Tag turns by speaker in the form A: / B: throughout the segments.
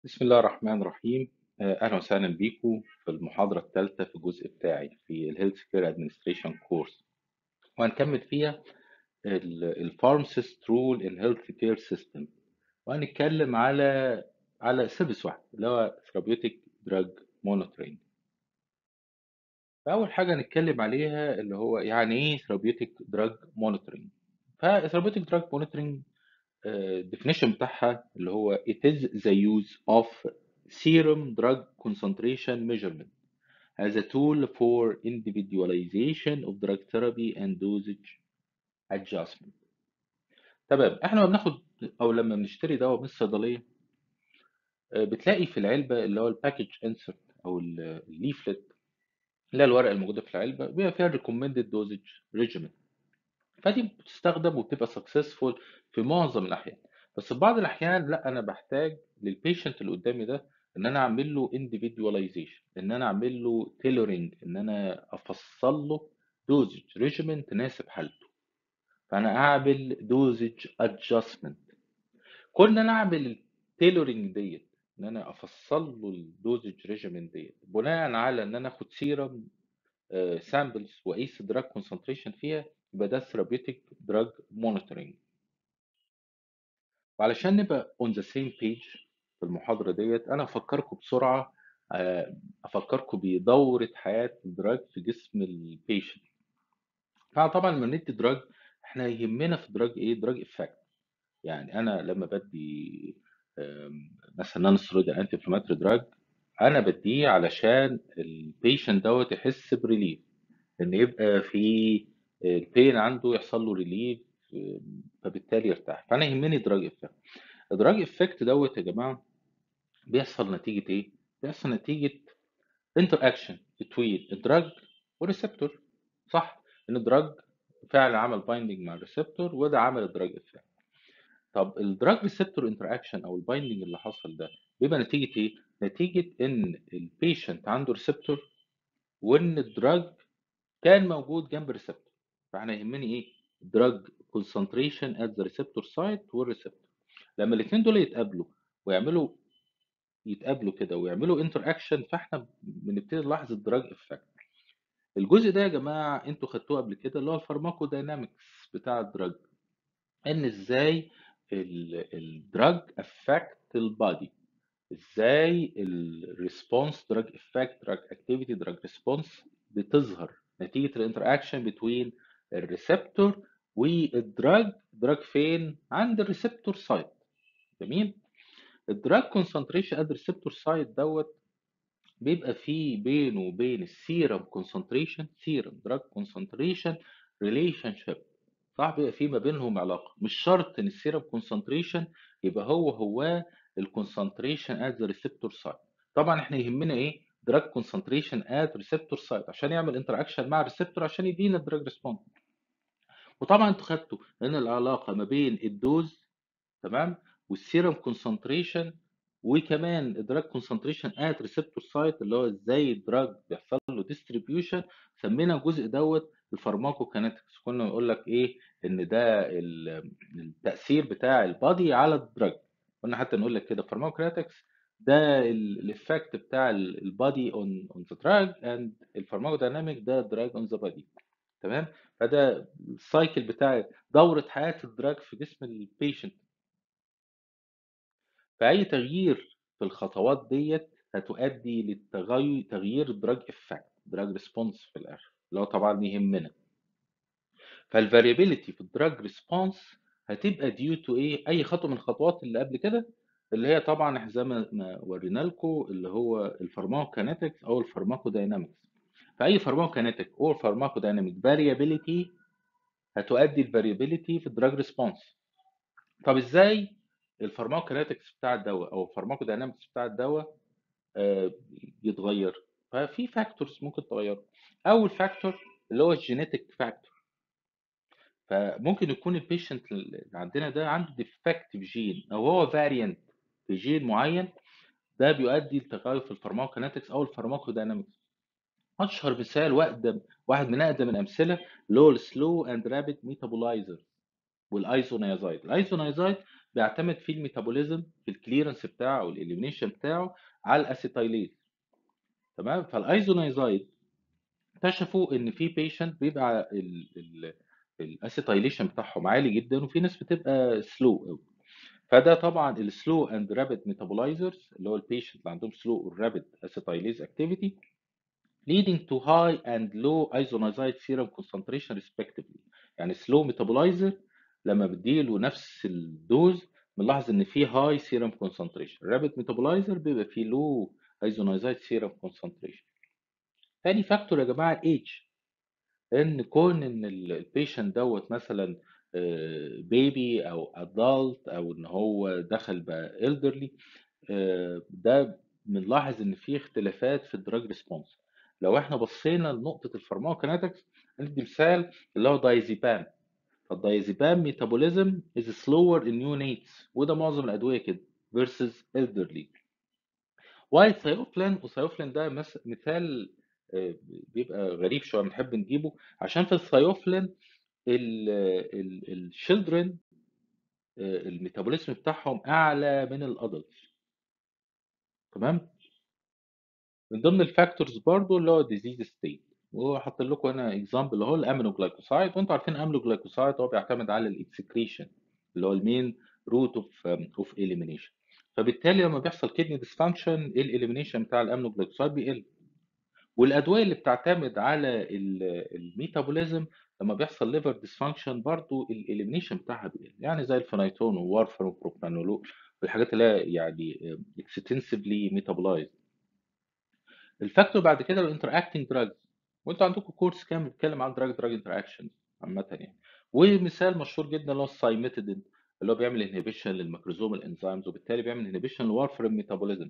A: بسم الله الرحمن الرحيم آه، أهلا وسهلا بيكم في المحاضرة الثالثة في الجزء بتاعي في الهيلث كير ادمنستريشن كورس وهنكمل فيها الفارماسيست رول ان هيلث كير سيستم وهنتكلم على على سيرفيس واحد اللي هو ثيرابيوتيك دراج مونيتورنج فأول حاجة هنتكلم عليها اللي هو يعني إيه ثيرابيوتيك دراج مونيتورنج فثيرابيوتيك دراج مونيتورنج الديفينيشن بتاعها اللي هو it is the use of serum drug concentration measurement as a tool for individualization of drug therapy and dosage adjustment تمام احنا لما بناخد او لما بنشتري دواء من الصيدليه آه، بتلاقي في العلبه اللي هو الباكج انسرت او الليفلت اللي هي الورقه الموجوده في العلبه بيبقى فيها recommended dosage regimen فدي بتستخدم وبتبقى سكسسفول في معظم الاحيان بس في بعض الاحيان لا انا بحتاج للبيشنت اللي قدامي ده ان انا اعمل له individualization ان انا اعمل له tailoring ان انا افصل له dosage regimen تناسب حالته فانا اعمل dosage adjustment كون ان انا اعمل التيلورنج ديت ان انا افصل له الدوزج ريجيمين ديت بناء على ان انا اخد سيرم سامبلز واقيس الدراج كونسنتريشن فيها يبقى ده ثيرابيوتيك دراج مونيتورنج وعلشان نبقى اون ذا سيم بيج في المحاضره ديت انا افكركم بسرعه آه، افكركم بدوره حياه الدراج في جسم البيشنت طبعا لما ندي دراج احنا يهمنا في الدراج ايه دراج افكت يعني انا لما بدي آم، مثلا نون ستيرويد انتي انفلاماتوري دراج انا بديه علشان البيشنت دوت يحس بريليف ان يبقى في البين عنده يحصل له ريليف فبالتالي يرتاح فانا يهمني دراج افكت الدراج افكت دوت يا جماعه بيحصل نتيجه ايه بيحصل نتيجه انتر اكشن بتوين الدراج والريسبتور صح ان الدراج فعلا عمل بايندنج مع الريسبتور وده عمل الدراج افكت طب الدراج ريسبتور انتر اكشن او البايندنج اللي حصل ده بيبقى نتيجه ايه نتيجه ان البيشنت عنده ريسبتور وان الدراج كان موجود جنب الريسبتور فاحنا يهمني ايه دراج concentration at the receptor site والريسبتور لما الاثنين دول يتقابلوا ويعملوا يتقابلوا كده ويعملوا انتر اكشن فاحنا بنبتدي نلاحظ الدراج افكت الجزء ده يا جماعه انتوا خدتوه قبل كده اللي هو الفارماكو داينامكس بتاع الدراج ان ازاي الدراج افكت البادي ازاي الريسبونس دراج افكت دراج اكتيفيتي دراج ريسبونس بتظهر نتيجه الانتر اكشن بين الريسبتور والدراج دراج فين عند الريسبتور سايت جميل الدراج كونسنتريشن اد ريسبتور سايت دوت بيبقى فيه بينه وبين السيرم كونسنتريشن سيرم دراج كونسنتريشن ريليشن شيب صح بيبقى في ما بينهم علاقه مش شرط ان السيرم كونسنتريشن يبقى هو هو الكونسنتريشن ات ذا ريسبتور سايت طبعا احنا يهمنا ايه دراج كونسنتريشن ات ريسبتور سايت عشان يعمل انتر اكشن مع الريسبتور عشان يدينا الدراج ريسبونس وطبعا انتوا خدتوا ان العلاقه ما بين الدوز تمام والسيرم كونسنتريشن وكمان الدراج كونسنتريشن ات ريسبتور سايت اللي هو ازاي الدراج بيحصل له ديستريبيوشن سمينا الجزء دوت الفارماكوكينetics كنا نقول لك ايه ان ده ال- التاثير بتاع البادي على الدراج كنا حتى نقول لك كده فارماكوكينetics ده الايفكت بتاع البادي اون اون ذا دراج اند الفارماكودايناميك ده دراج اون ذا بادي تمام فده السايكل بتاع دوره حياه الدراج في جسم البيشنت فأي تغيير في الخطوات ديت هتؤدي للتغير تغيير دراج افكت دراج ريسبونس في الاخر اللي هو طبعا يهمنا فالفاريابيليتي في الدراج ريسبونس هتبقى ديو تو ايه اي خطوه من الخطوات اللي قبل كده اللي هي طبعا احنا زي ما ما ورينا لكم اللي هو الفارماكوكينetics او الفارماكوداينامكس فاي فارماكوكينيتيك او فارماكودايناميك فاريابيليتي هتؤدي الفاريابيليتي في الدراج ريسبونس طب ازاي الفارماكوكينetics بتاع الدواء او الفارماكوداينامكس بتاع الدواء آه، يتغير ففي فاكتورز ممكن تغيره اول فاكتور اللي هو الجينيتك فاكتور فممكن يكون البيشنت اللي عندنا ده عنده ديفكتيف جين او هو فاريانت في جين معين ده بيؤدي لتغير في الفارماكوكينetics او الفارماكوداينامكس اشهر مثال واقدم واحد من اقدم الامثله اللي هو السلو اند رابيد ميتابولايزر والايزونيازايد الايزونيازايد بيعتمد فيه الميتابوليزم في الكليرنس بتاعه او الاليمينيشن بتاعه على الاسيتايليز تمام فالايزونايزايد اكتشفوا ان في بيشنت بيبقى الاسيتايليشن بتاعهم عالي جدا وفي ناس بتبقى سلو قوي فده طبعا السلو اند رابيد ميتابولايزرز اللي هو البيشنت اللي عندهم سلو ورابيد اسيتايليز اكتيفيتي leading to high and low isoniazide serum concentration respectively يعني slow metabolizer لما بديله نفس الدوز بنلاحظ ان في high serum concentration rapid metabolizer بيبقى فيه low isoniazide serum concentration تاني فاكتور يا جماعه age ان كون ان البيشنت دوت مثلا بيبي او ادلت او ان هو دخل بقى elderly آه، ده بنلاحظ ان في اختلافات في الدراج ريسبونس لو احنا بصينا لنقطه الفارماكوكينetics ندي مثال اللي هو دايزيبام فالدايزيبام ميتابوليزم از سلور ان neonates وده معظم الادويه كده versus elderly وايل ثايوفلين وثايوفلين ده مس- مثال آه، بيبقى غريب شويه بنحب نجيبه عشان في الثايوفلين الشيلدرن الميتابوليزم بتاعهم اعلى من الادلت تمام من ضمن الفاكتورز برضو اللي هو ديزيز ستيت وحاطط لكم هنا اكزامبل اللي هو الامينوجلايكوسايد وانتوا عارفين الامينوجلايكوسايد هو بيعتمد على الاكسكريشن اللي هو المين روت اوف اوف اليمينيشن فبالتالي لما بيحصل كدني ديسفانكشن الاليمينيشن بتاع الامينوجلايكوسايد بيقل والادويه اللي بتعتمد على ال- الميتابوليزم لما بيحصل ليفر ديسفانكشن برضو الاليمينيشن بتاعها بيقل يعني زي الفينايتون ووارفرين وبروبرانولول والحاجات اللي هي يعني اكستنسively ميتابولايزد الفاكتور بعد كده الانتر اكتنج دراجز وانتوا عندكم كورس كامل بيتكلم عن دراج دراج انتر اكشن عامه يعني ومثال مشهور جدا اللي هو السايميتيدين اللي هو بيعمل انهبيشن للميكروزوم الانزيمز وبالتالي بيعمل انهبيشن لوارفرين ميتابوليزم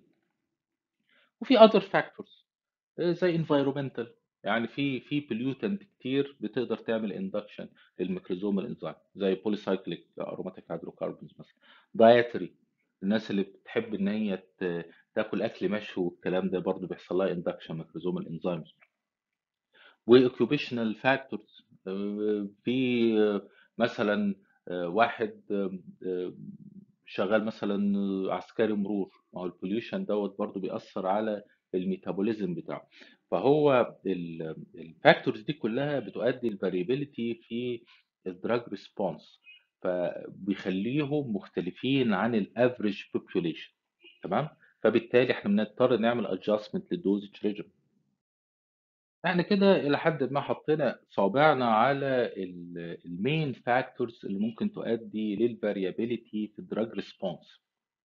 A: وفي اذر فاكتورز زي انفايرومنتال يعني في في بوليوتنت كتير بتقدر تعمل اندكشن للميكروزوم الانزيم زي بوليسايكليك اروماتيك هيدروكربونز مثلا دايتري الناس اللي بتحب ان هي ت- تاكل اكل مشوي والكلام ده برضه بيحصل لها اندكشن ميكروزوم الانزيمز واوكيوبيشنال فاكتورز في آه، مثلا آه، واحد آه، آه، شغال مثلا عسكري مرور ما هو البوليوشن دوت برضو بيأثر على الميتابوليزم بتاعه فهو الفاكتورز دي كلها بتؤدي الفاريبيليتي في الدراج ريسبونس فبيخليهم مختلفين عن الافريج population تمام فبالتالي احنا بنضطر نعمل ادجستمنت للدوزج ريجيم احنا كده الى حد ما حطينا صابعنا على المين فاكتورز اللي ممكن تؤدي للفاريابيليتي في الدراج ريسبونس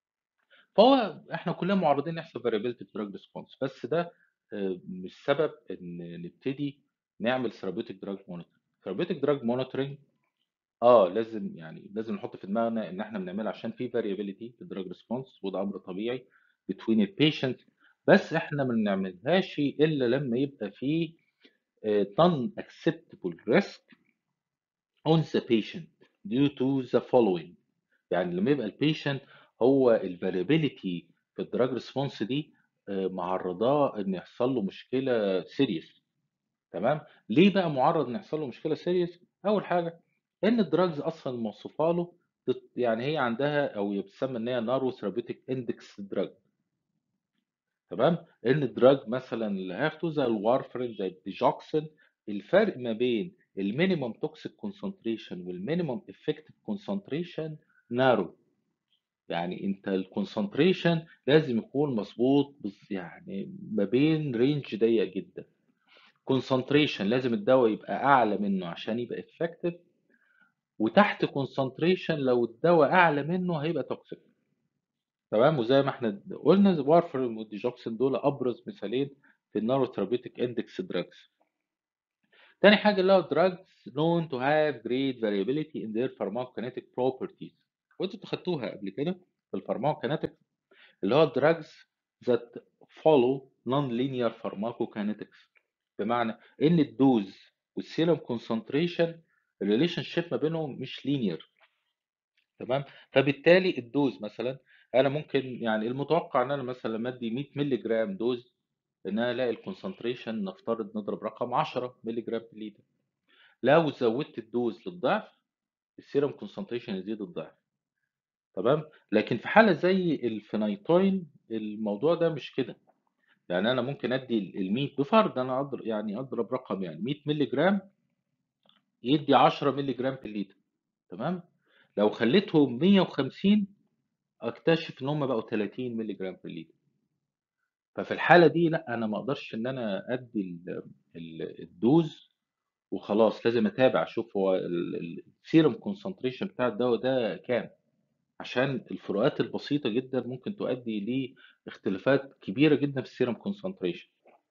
A: فهو احنا كلنا معرضين يحصل فاريابيليتي في الدراج ريسبونس بس ده آه، مش سبب ان نبتدي نعمل ثيرابيوتيك دراج مونيتورنج ثيرابيوتيك دراج مونيتورنج اه لازم يعني لازم نحط في دماغنا ان احنا بنعملها عشان في فاريابيليتي في الدراج ريسبونس وده امر طبيعي between البيشنت بس احنا ما بنعملهاش الا لما يبقى في uh, non-acceptable risk on the patient due to the following يعني لما يبقى البيشنت هو الفاريبيليتي في الدراج ريسبونس دي آه، معرضاه ان يحصل له مشكله سيريس تمام ليه بقى معرض ان يحصل له مشكله سيريس اول حاجه ان الدراجز اصلا موصوفه له بت- يعني هي عندها او بتسمى ان هي نارو ثيرابيوتيك اندكس دراج تمام ان الدراج مثلا اللي هاخده زي الوارفرين زي الديجوكسين الفرق ما بين المينيمم توكسيك كونسنتريشن والمينيمم افكتيف كونسنتريشن نارو يعني انت الكونسنتريشن لازم يكون مظبوط بس يعني ما بين رينج ضيق جدا كونسنتريشن لازم الدواء يبقى اعلى منه عشان يبقى افكتيف وتحت كونسنتريشن لو الدواء اعلى منه هيبقى توكسيك تمام وزي ما احنا قلنا وارفرين والديجوكسين دول ابرز مثالين في النارو ثيرابيوتيك اندكس دراجز تاني حاجه اللي هو drugs known to have great variability in their pharmacokinetic properties وانتوا خدتوها قبل كده في الفارماكوكينetics اللي هو drugs that follow non-linear pharmacokinetics بمعنى ان الدوز والسيرم كونسنتريشن الريليشن شيب ما بينهم مش لينير تمام فبالتالي الدوز مثلا انا ممكن يعني المتوقع ان انا مثلا لما ادي 100 مللي جرام دوز ان انا الاقي الكونسنتريشن نفترض نضرب رقم 10 مللي جرام في الليتر لو زودت الدوز للضعف السيرم كونسنتريشن يزيد الضعف تمام لكن في حالة زي الفينايتوين الموضوع ده مش كده يعني انا ممكن ادي ال 100 بفرض انا اضرب يعني اضرب رقم يعني 100 مللي جرام يدي 10 مللي جرام في الليتر تمام لو خليتهم 150 اكتشف ان هم بقوا 30 مللي جرام في الليتر ففي الحالة دي لا انا ما اقدرش ان انا ادي ال- ال- الدوز وخلاص لازم اتابع اشوف هو السيرم كونسنتريشن بتاع الدواء ده كام عشان الفروقات البسيطة جدا ممكن تؤدي لاختلافات كبيرة جدا في السيرم كونسنتريشن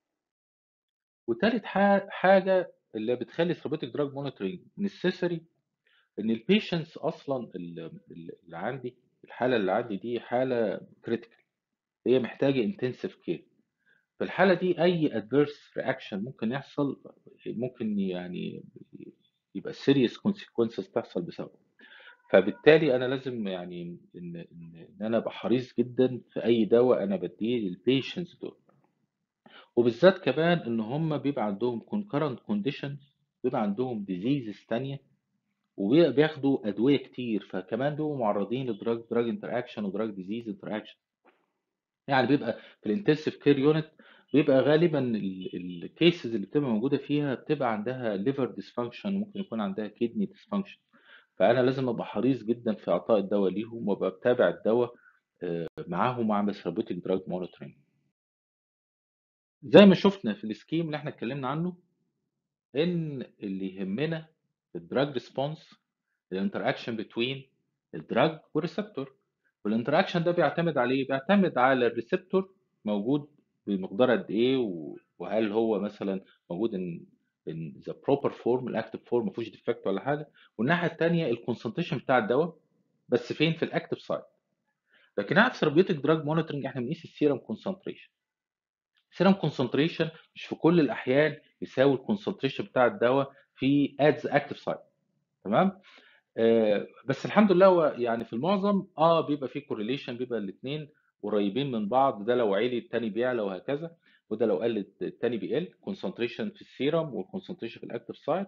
A: وتالت ح- حاجة اللي بتخلي ثروبوتيك دراج مونيتورنج نسيسري ان البيشنتس اصلا ال- ال- اللي عندي الحالة اللي عندي دي حالة كريتيكال هي محتاجة انتنسيف كير في الحالة دي اي ادفيرس رياكشن ممكن يحصل ممكن يعني يبقى سيريس كونسيكونسز تحصل بسببه فبالتالي انا لازم يعني ان ان إن انا ابقى حريص جدا في اي دواء انا بديه للبيشنتس دول وبالذات كمان ان هم بيبقى عندهم concurrent conditions بيبقى عندهم diseases تانية وبياخدوا ادويه كتير فكمان بيبقوا معرضين لدراج دراج انتر اكشن ودراج ديزيز انتر اكشن يعني بيبقى في الانتنسيف كير يونت بيبقى غالبا الكيسز اللي بتبقى موجوده فيها بتبقى عندها ليفر ديسفانكشن ممكن يكون عندها كيدني ديسفانكشن فانا لازم ابقى حريص جدا في اعطاء الدواء ليهم وابقى بتابع الدواء آه، معاهم واعمل ثيرابيوتيك دراج مونيتورنج زي ما شفنا في السكيم اللي احنا اتكلمنا عنه ان اللي يهمنا في الدراج ريسبونس الانتر اكشن بتوين الدراج والريسبتور والانتر ده بيعتمد على ايه بيعتمد على الريسبتور موجود بمقدار قد ايه و- وهل هو مثلا موجود ان ان ذا بروبر فورم الاكتف فورم ما فيهوش ديفكت ولا حاجه والناحيه الثانيه الكونسنتريشن بتاع الدواء بس فين في الاكتف سايت لكن احنا في ثيرابيوتيك دراج مونيتورنج احنا بنقيس السيرم كونسنتريشن السيرم كونسنتريشن مش في كل الاحيان يساوي الكونسنتريشن بتاع الدواء في ادز اكتف سايت تمام آه، بس الحمد لله هو يعني في المعظم اه بيبقى في كورليشن بيبقى الاثنين قريبين من بعض ده لو عالي التاني بيعلى وهكذا وده لو قل التاني بيقل كونسنتريشن في السيرم والكونسنتريشن في الاكتف سايت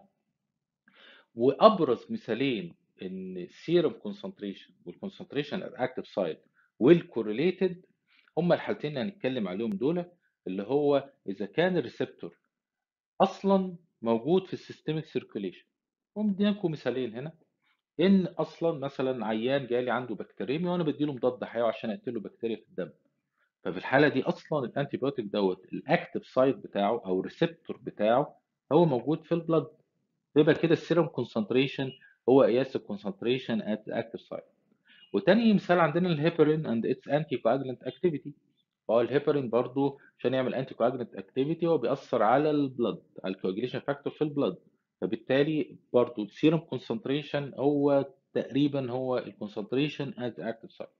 A: وابرز مثالين ان السيرم كونسنتريشن والكونسنتريشن ات اكتف سايت والكورليتد هما الحالتين اللي هنتكلم عليهم دول اللي هو اذا كان الريسبتور اصلا موجود في السيستميك سيركيوليشن ومدينكم مثالين هنا ان اصلا مثلا عيان جالي عنده بكتيريميا وانا بديله مضاد حيوي عشان اقتله بكتيريا في الدم ففي الحاله دي اصلا الانتي بايوتيك دوت الاكتف سايت بتاعه او الريسبتور بتاعه هو موجود في البلد يبقى كده السيرم كونسنتريشن هو قياس الكونسنتريشن ات اكتف سايت وتاني مثال عندنا الهيبرين اند اتس انتي كواجلنت اكتيفيتي فهو الهيبرين برضو عشان يعمل انتي كواجلنت اكتيفيتي هو بيأثر على البلد على الكواجيليشن فاكتور في البلد فبالتالي برضو السيرم كونسنتريشن هو تقريبا هو الكونسنتريشن ات اكتف سايت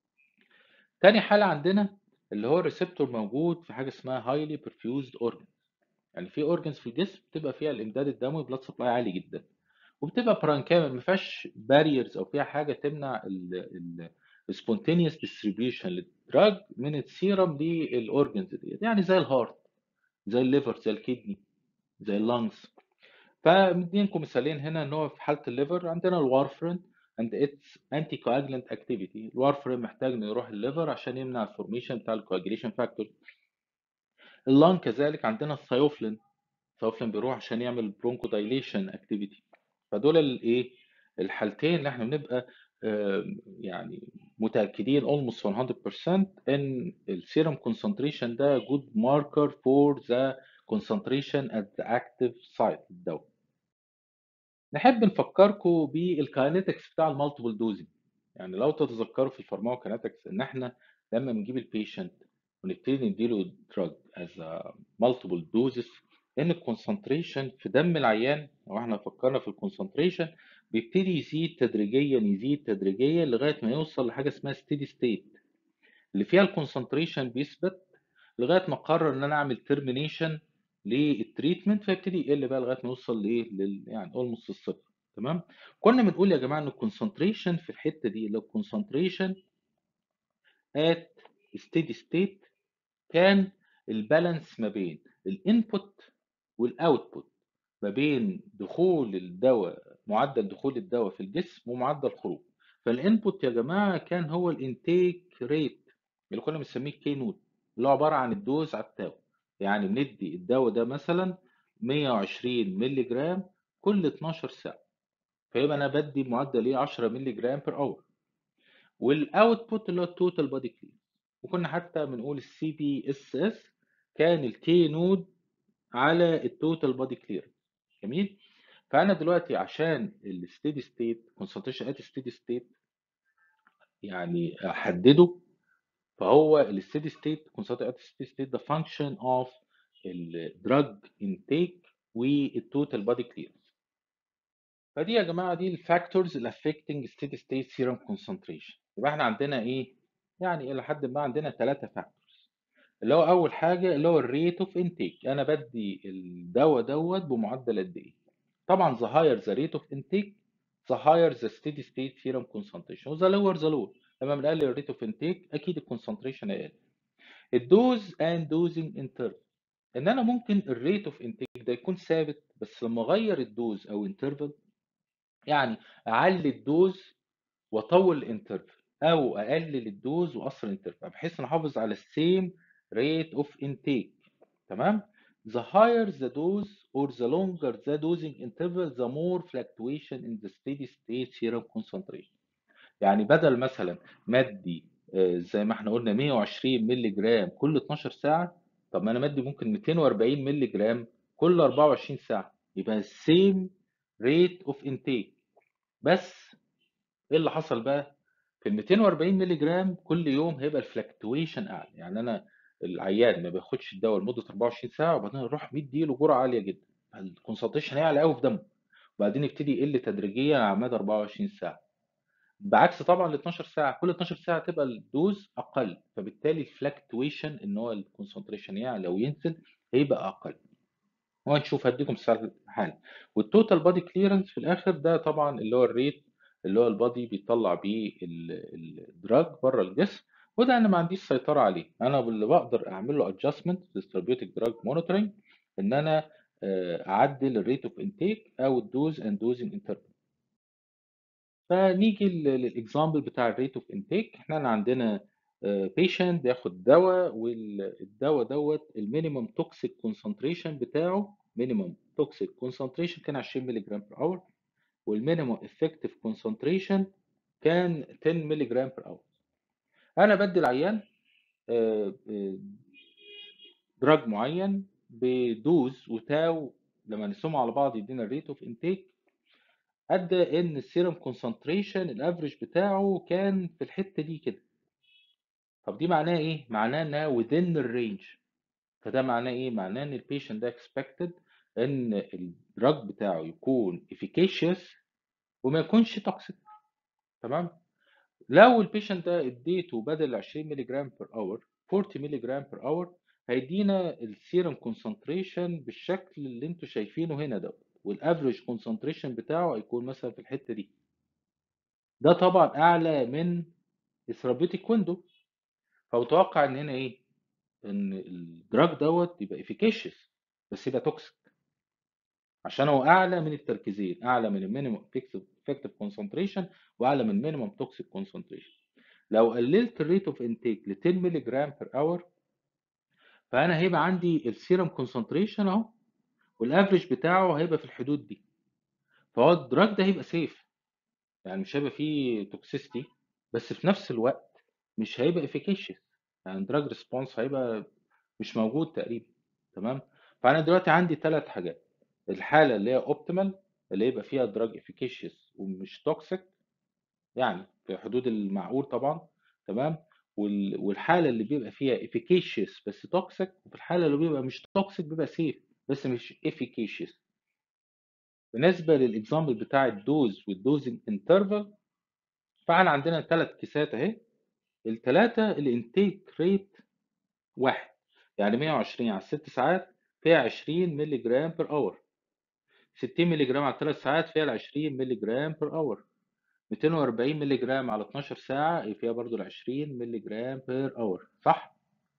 A: تاني حالة عندنا اللي هو الريسبتور موجود في حاجة اسمها هايلي برفيوزد اورجن يعني في اورجنز في الجسم بتبقى فيها الامداد الدموي بلاد سبلاي عالي جدا وبتبقى برانكامل ما فيهاش باريرز او فيها حاجه تمنع السبونتينيوس ديستريبيوشن للدراج من السيرم للاورجنز ديت يعني زي الهارت زي الليفر زي الكدني زي اللانجز فمدينكم مثالين هنا ان هو في حاله الليفر عندنا الوارفرين and its anti coagulant activity الوارفرين محتاج انه يروح الليفر عشان يمنع الفورميشن بتاع الكواجيليشن فاكتور اللان كذلك عندنا الثيوفلين الثيوفلين بيروح عشان يعمل برونكو دايليشن اكتيفيتي فدول الايه الحالتين اللي احنا بنبقى آم، يعني متاكدين almost 100% ان السيرم concentration ده good marker for the concentration at the active site الدواء نحب نفكركم بالكاينetics بتاع المالتيبل دوزنج يعني لو تتذكروا في الفارماكوكاينetics ان احنا لما بنجيب البيشنت ونبتدي نديله دراج از مالتيبل دوزز لان الكونسنتريشن في دم العيان لو احنا فكرنا في الكونسنتريشن بيبتدي يزيد تدريجيا يزيد تدريجيا لغايه ما يوصل لحاجه اسمها ستيدي ستيت اللي فيها الكونسنتريشن بيثبت لغايه ما اقرر ان انا اعمل ترمينيشن للتريتمنت فيبتدي يقل بقى لغايه ما يوصل لايه لل يعني اولموست الصفر تمام كنا بنقول يا جماعه ان الكونسنتريشن في الحته دي لو كونسنتريشن ات ستيدي ستيت كان البالانس ما بين الانبوت والاوتبوت ما بين دخول الدواء معدل دخول الدواء في الجسم ومعدل خروج فالانبوت يا جماعه كان هو الانتيك ريت اللي كنا بنسميه كي نود اللي هو عباره عن الدوز على التاو يعني بندي الدواء ده مثلا 120 مللي جرام كل 12 ساعه فيبقى انا بدي معدل ايه 10 مللي جرام بير اور والاوتبوت اللي هو التوتال بادي كلير وكنا حتى بنقول السي بي اس اس كان الكي نود على التوتال بادي كلير جميل فانا دلوقتي عشان الستيدي ستيت كونسنتريشن ات ستيدي ستيت يعني احدده فهو الستيدي ستيت كونسنتريشن ات ستيدي ستيت ده فانكشن اوف الدراج انتيك والتوتال بادي كليرنس فدي يا جماعه دي الفاكتورز اللي افكتنج ستيدي ستيت سيرم كونسنتريشن يبقى احنا عندنا ايه يعني الى حد ما عندنا ثلاثه فاكتورز اللي هو اول حاجه اللي هو الريت اوف انتيك انا بدي الدواء دوت بمعدل قد ايه طبعا the higher the rate of intake the higher the steady state serum concentration و the lower the lower لما بنقلل الريت اوف انتيك اكيد الكونسنتريشن اقل الدوز اند دوزنج انترفال ان انا ممكن الريت اوف انتيك ده يكون ثابت بس لما اغير الدوز او انترفال يعني اعلي الدوز واطول الانترفال او اقلل الدوز واقصر الانترفال بحيث ان احافظ على السيم ريت اوف انتيك تمام the higher the dose or the longer the dosing interval the more fluctuation in the steady state serum concentration يعني بدل مثلا مدي آه، زي ما احنا قلنا 120 مللي جرام كل 12 ساعة طب ما انا مدي ممكن 240 مللي جرام كل 24 ساعة يبقى same rate of intake بس ايه اللي حصل بقى في ال 240 مللي جرام كل يوم هيبقى الفلكتويشن اعلى يعني انا العيان ما بياخدش الدواء لمده 24 ساعه وبعدين يروح مديله جرعه عاليه جدا الكونسنتريشن هيعلى قوي في دمه وبعدين يبتدي يقل تدريجيا على مدى 24 ساعه بعكس طبعا ال 12 ساعه كل 12 ساعه تبقى الدوز اقل فبالتالي الفلكتويشن ان هو الكونسنتريشن يعلى وينزل هيبقى اقل وهنشوف هديكم مثال حالا والتوتال بادي كليرنس في الاخر ده طبعا اللي هو الريت اللي هو البادي بيطلع بيه الدراج بره الجسم وده انا ما عنديش سيطره عليه انا اللي بقدر اعمل له ادجستمنت ديستريبيوتيك دراج مونيتورنج ان انا آه، اعدل الريت اوف انتيك او الدوز اند دوزنج انترفال فنيجي للاكزامبل بتاع الريت اوف انتيك احنا أنا عندنا بيشنت بياخد دواء والدواء دوت المينيمم توكسيك كونسنتريشن بتاعه مينيمم توكسيك كونسنتريشن كان 20 مللي جرام بر اور والمينيمم افكتيف كونسنتريشن كان 10 مللي جرام بر اور انا بدي العيان دراج معين بدوز وتاو لما نقسمهم على بعض يدينا الريت اوف انتيك ادى ان السيرم كونسنتريشن الافريج بتاعه كان في الحته دي كده طب دي معناها ايه معناها انها within الرينج فده معناه ايه معناه ان البيشنت ده expected ان الدراج بتاعه يكون efficacious وما يكونش توكسيك تمام لو البيشنت ده اديته بدل 20 مللي جرام بير اور 40 مللي جرام بير اور هيدينا السيرم كونسنتريشن بالشكل اللي انتوا شايفينه هنا دوت والافريج كونسنتريشن بتاعه هيكون مثلا في الحته دي ده طبعا اعلى من الثيرابيوتيك ويندو فمتوقع ان هنا ايه ان الدراج دوت يبقى efficacious بس يبقى توكسيك عشان هو اعلى من التركيزين اعلى من المينيمم افكتيف كونسنتريشن واعلى من المينيمم توكسيك كونسنتريشن لو قللت الريت اوف انتيك ل 10 مللي جرام بير اور فانا هيبقى عندي السيرم كونسنتريشن اهو والافريج بتاعه هيبقى في الحدود دي فهو الدراج ده هيبقى سيف يعني مش هيبقى فيه توكسيستي بس في نفس الوقت مش هيبقى efficacious يعني دراج ريسبونس هيبقى مش موجود تقريبا تمام فانا دلوقتي عندي ثلاث حاجات الحاله اللي هي اوبتيمال اللي يبقى فيها دراج efficacious ومش توكسيك يعني في حدود المعقول طبعا تمام وال- والحاله اللي بيبقى فيها efficacious بس توكسيك وفي الحاله اللي بيبقى مش توكسيك بيبقى سيف بس مش efficacious بالنسبه للاكزامبل بتاع الدوز والدوزنج انترفال فاحنا عندنا ثلاث كيسات اهي الثلاثه الانتيك ريت واحد يعني 120 على 6 ساعات فيها 20 مللي جرام بير اور 60 مللي جرام على 3 ساعات فيها ال 20 مللي جرام بير اور 240 مللي جرام على 12 ساعة فيها برضو ال 20 مللي جرام بير اور صح؟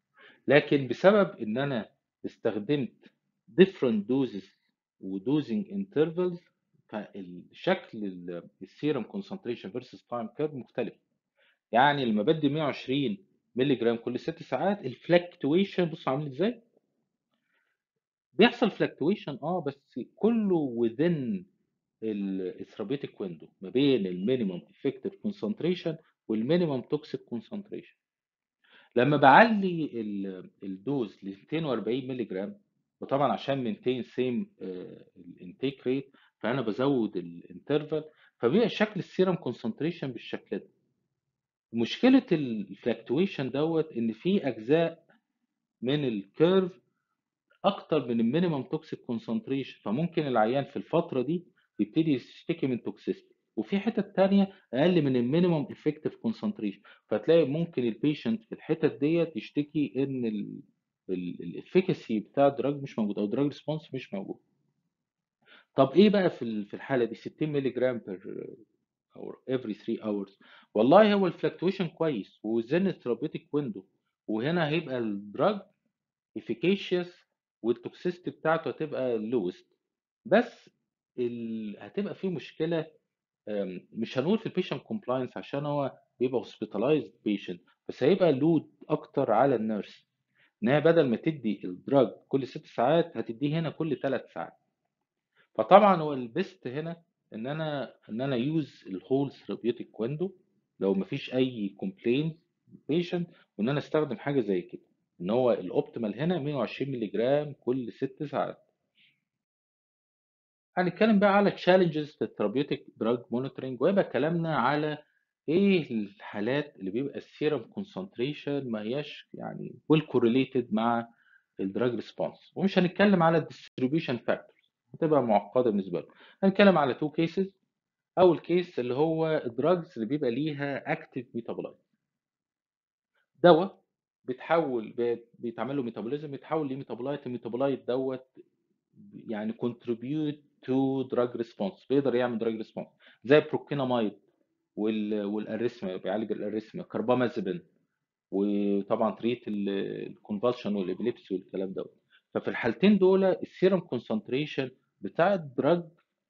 A: لكن بسبب ان انا استخدمت different doses و dosing intervals فالشكل ال الserum concentration versus time curve مختلف. يعني لمّا بادّي 120 مللي جرام كل 6 ساعات الfluctuation بُص عامل إزاي؟ بيحصل fluctuation آه، بس كُلّه within ال الtherapeutic window ما بين الminimum effective concentration والminimum toxic concentration. لمّا باعلّي ال الdose ل240 مللي جرام وطبعًا عشان maintain same آآ الintake rate فأنا بازوّد الinterval فبيبقى شكل الserum concentration بالشكل ده. مشكلة الfluctuation دوّة إن في أجزاء من الcurve أكتر من الminimum toxic concentration فممكن العيان في الفترة دي يبتدي يشتكي من toxicity وفي حِتَت تانية أقل من الminimum effective concentration فتلاقي ممكن الpatient في الحِتَت ديّة يشتكي إن ال ال الefficacy بتاع الdrug مش موجود أو الdrug response مش موجود. طَب إيه بقى في ال في الحالة دي 60 مللي جرام per hour every 3 hours والله هو الfluctuation كويس وwithin الtherapeutic window وهنا هيبقى الdrug efficacious والtoxicity بتاعته هتبقى lowest بس ال هتبقى في مشكلة آمم مش هنقول في الpatient compliance عشان هو بيبقى hospitalized patient بس هيبقى load أكتر على الnurse إن هي بدل ما تدّي الdrug كل 6 ساعات هتدّيه هنا كل 3 ساعات. فطبعًا هو الbest هنا إن أنا إن أنا use الwhole therapeutic window لو ما فيش أي complaint patient وإن أنا أستخدم حاجة زي كده، إن هو الoptimal هنا 120 مللي جرام كل 6 ساعات. هنتكلم بقى على challenges في الtherapeutic drug monitoring ويبقى كلامنا على إيه الحالات اللي بيبقى الserum concentration ما هياش يعني well correlated مع الdrug response ومش هنتكلم على الdistribution factors هتبقى معقدة بالنسبة لكم. هنتكلم على 2 cases أول case اللي هو الdrugs اللي بيبقى ليها active metabolite. دوا بيتحول ب بيتعمل له metabolism يتحول لmetabolite الmetabolite دوّة يعني contribute to drug response بيقدر يعمل drug response زي الprocainamide وال والاريثميا بيعالج الاريثميا carbamazepine وطبعًا treat ال الconvulsion والepilepsy والكلام دوّة. ففي الحالتين دول الserum concentration بتاع الdrug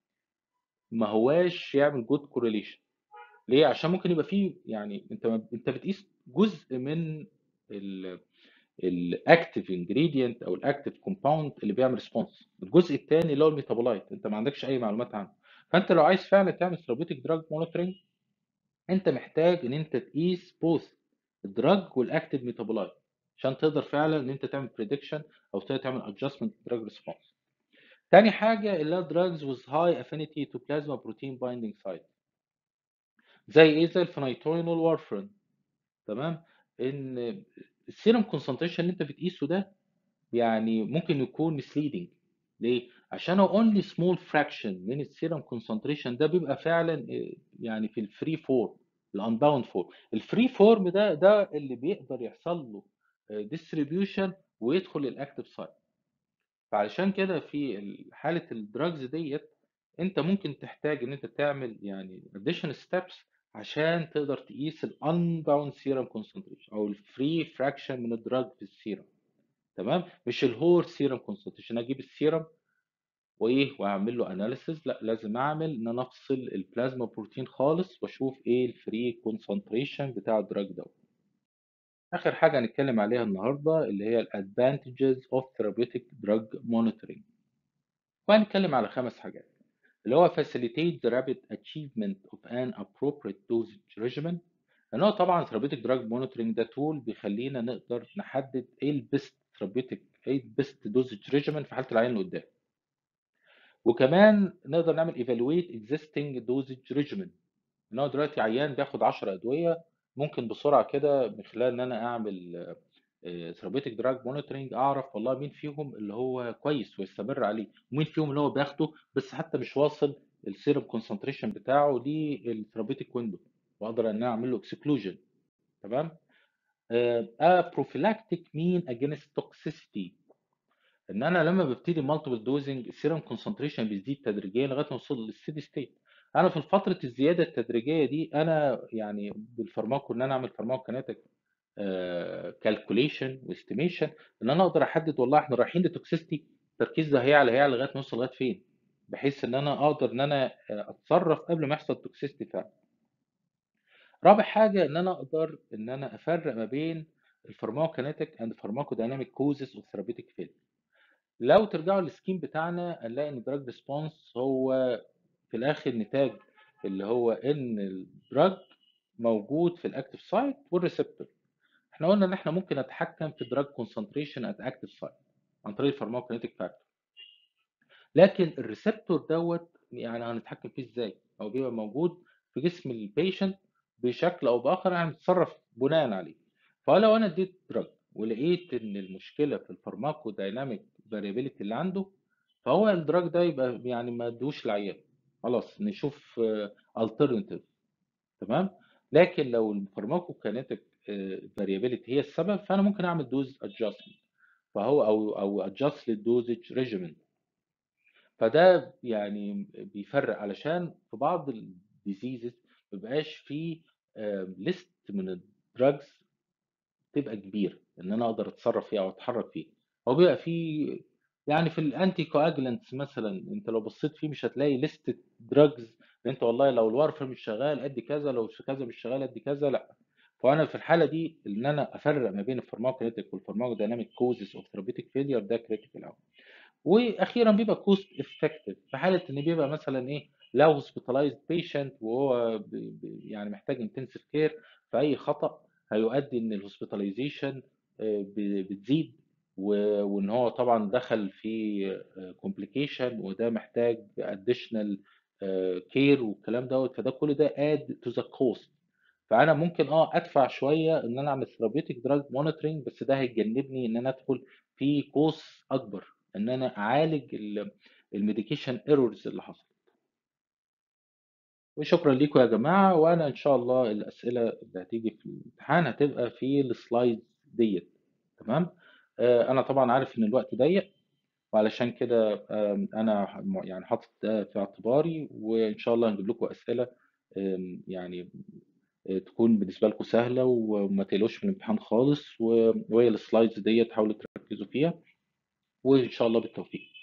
A: ما هواش يعمل good correlation ليه؟ عشان ممكن يبقى في يعني أنت م أنت بتقيس جزء من ال الactive ingredient أو الactive compound اللي بيعمل response الجزء التاني اللي هو الmetabolite أنت ما عندكش أي معلومات عنه. فأنت لو عايز فعلًا تعمل therapeutic drug monitoring أنت محتاج إن أنت تقيس both الdrug والactive metabolite عشان تقدر فعلًا إن أنت تعمل prediction أو تقدر تعمل adjustment drug response. تاني حاجة اللي هي drugs with high affinity to plasma protein binding site. زي إيه؟ زي الphenytoin والwarfarin تمام؟ إن الserum concentration اللي أنت بتقيسه ده يعني ممكن يكون misleading ليه؟ عشان هو only small fraction من الserum concentration ده بيبقى فعلًا آآ يعني في الfree form الunbound form الfree form ده ده اللي بيقدر يحصل له آآ distribution ويدخل الactive site. فعلشان كده في ال حالة الdrugs ديّة أنت ممكن تحتاج إن أنت تعمل يعني additional steps عشان تقدر تقيس الunbound serum concentration أو الfree fraction من الdrug في الserum تمام؟ مش الwhole serum concentration أجيب الserum وإيه وأعمل له analysis لأ لازم أعمل إن أنا أفصل البلازما بروتين خالص وأشوف إيه الfree concentration بتاع الdrug دوّة. آخر حاجة هنتكلم عليها النهارده اللي هي الadvantages of therapeutic drug monitoring. وهنتكلم على 5 حاجات اللي هو facilitate the rapid achievement of an appropriate dosage regimen لأن هو طبعًا therapeutic drug monitoring ده tool بيخلّينا نقدر نحدد إيه الbest therapeutic إيه الbest dosage regimen في حالة العيان اللي قدامي. وكمان نقدر نعمل evaluate existing dosage regimen إن هو دلوقتي عيان بياخد 10 أدوية ممكن بسرعة كده من خلال إن أنا أعمل آآ therapeutic drug monitoring أعرف والله مين فيهم اللي هو كويس ويستمر عليه، ومين فيهم اللي هو بياخده بس حتى مش واصل الserum concentration بتاعه للtherapeutic window وأقدر إن أنا أعمل له exclusion تمام؟ آآ a prophylactic mean against toxicity إن أنا لمّا بابتدي multiple dosing الserum concentration بيزيد تدريجيًا لغاية ما اوصل للsteady state. أنا في فترة الزيادة التدريجية دي أنا يعني بالفارماكو إن أنا أعمل pharmacokinetic آآ calculation وestimation إن أنا أقدر أحدد والله إحنا رايحين لtoxicity التركيز ده هيعلى، هيعلى لغاية ما يوصل لغاية فين؟ بحيث ان انا اقدر ان انا آه، اتصرف قبل ما يحصل توكسيستي فعلا رابع حاجه ان انا اقدر ان انا افرق ما بين الفارماكوكينيتيك اند فارماكودايناميك كوزز اوف ثيرابيوتيك فيل لو ترجعوا للسكيم بتاعنا هنلاقي ان الدراج ريسبونس هو في الاخر نتاج اللي هو ان الدراج موجود في الاكتيف سايت والريسبتور احنا قلنا ان احنا ممكن نتحكم في الدراج كونسنتريشن ات اكتيف سايت عن طريق الفارماكوكينيتيك فاكتور لكن الريسبتور دوت يعني هنتحكم فيه ازاي هو بيبقى موجود في جسم البيشنت بشكل او باخر يعني هنتصرف بناء عليه فلو انا اديت دراج ولقيت ان المشكله في الفارماكو دايناميك فاريابيليتي اللي عنده فهو الدراج ده يبقى يعني ما ادوش العيان خلاص نشوف الترناتيف تمام لكن لو الفارماكوكينيتيك فاريابيليتي هي السبب فانا ممكن اعمل دوز ادجستمنت فهو او او ادجست للدوزج ريجيمنت فده يعني بيفرق علشان في بعض الديزيزز ما بيبقاش فيه ليست من الدراجز تبقى كبيره ان انا اقدر اتصرف فيها او اتحرك فيها هو بيبقى فيه يعني في الانتي كواجلانتس مثلا انت لو بصيت فيه مش هتلاقي ليست دراجز انت والله لو الوارفر مش شغال قد كذا لو كذا مش شغال قد كذا لا فانا في الحاله دي ان انا افرق ما بين الفارماكوليتيك والفارماكودايناميك كوزز اوف ثيرابيوتيك فيلير ده كريتيكال قوي واخيرا بيبقى كوست افكتيف في حاله ان بيبقى مثلا ايه لو هوسبيتالايزد بيشنت وهو ب- ب- يعني محتاج انتنسيف كير فاي خطا هيؤدي ان الهوسبيتاليزيشن بتزيد و- وان هو طبعا دخل في كومبليكيشن وده محتاج اديشنال كير والكلام دوت فده كل ده اد تو ذا كوست فانا ممكن اه ادفع شويه ان انا اعمل ثيرابيوتيك دراج مونيتورنج بس ده هيجنبني ان انا ادخل في كوست اكبر ان انا اعالج الميديكيشن ايرورز اللي حصلت وشكرا لكم يا جماعه وانا ان شاء الله الاسئله اللي هتيجي في الامتحان هتبقى في السلايد ديت تمام آه، انا طبعا عارف ان الوقت ضيق وعلشان كده آم، انا م- يعني حاطط ده في اعتباري وان شاء الله هنجيب لكم اسئله آم، يعني آه، تكون بالنسبه لكم سهله وما تقلقوش من الامتحان خالص و- وهي السلايدز ديت حاولوا تركزوا فيها وان شاء الله بالتوفيق